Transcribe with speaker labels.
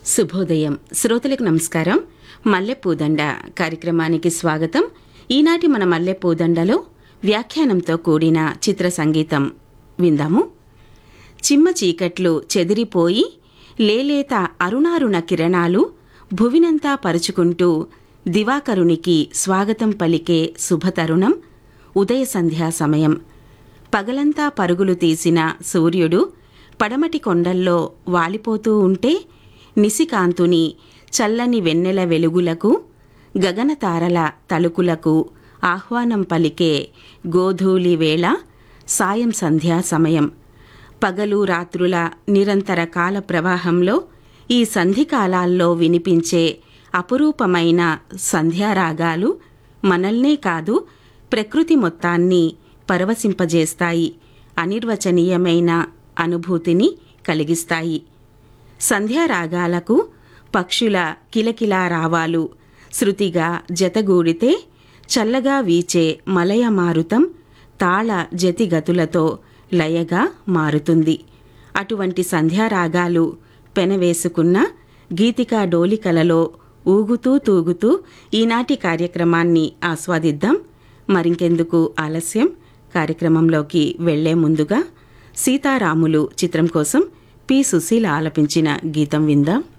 Speaker 1: శుభోదయం శ్రోతలకు నమస్కారం మల్లెపూదండ కార్యక్రమానికి స్వాగతం ఈనాటి మన మల్లెపూదండలో వ్యాఖ్యానంతో కూడిన చిత్ర సంగీతం విందాము చిమ్మ చీకట్లు చెదిరిపోయి లేలేత అరుణారుణ కిరణాలు భువినంతా పరుచుకుంటూ దివాకరునికి స్వాగతం పలికే శుభతరుణం ఉదయ సంధ్యా సమయం పగలంతా పరుగులు తీసిన సూర్యుడు పడమటి కొండల్లో వాలిపోతూ ఉంటే నిశికాంతుని చల్లని వెన్నెల వెలుగులకు గగనతారల తలుకులకు ఆహ్వానం పలికే గోధూళి వేళ సాయం సంధ్యా సమయం పగలు రాత్రుల నిరంతర కాల ప్రవాహంలో ఈ సంధికాలాల్లో వినిపించే అపురూపమైన సంధ్యారాగాలు మనల్నే కాదు ప్రకృతి మొత్తాన్ని పరవశింపజేస్తాయి అనిర్వచనీయమైన అనుభూతిని కలిగిస్తాయి సంధ్యారాగాలకు పక్షుల కిలకిలా రావాలు శృతిగా జతగూడితే చల్లగా వీచే మలయ మారుతం తాళ జతిగతులతో లయగా మారుతుంది అటువంటి సంధ్యారాగాలు పెనవేసుకున్న గీతికా డోలికలలో ఊగుతూ తూగుతూ ఈనాటి కార్యక్రమాన్ని ఆస్వాదిద్దాం మరింకెందుకు ఆలస్యం కార్యక్రమంలోకి వెళ్లే ముందుగా సీతారాములు చిత్రం కోసం పి సుశీల ఆలపించిన గీతం విందాం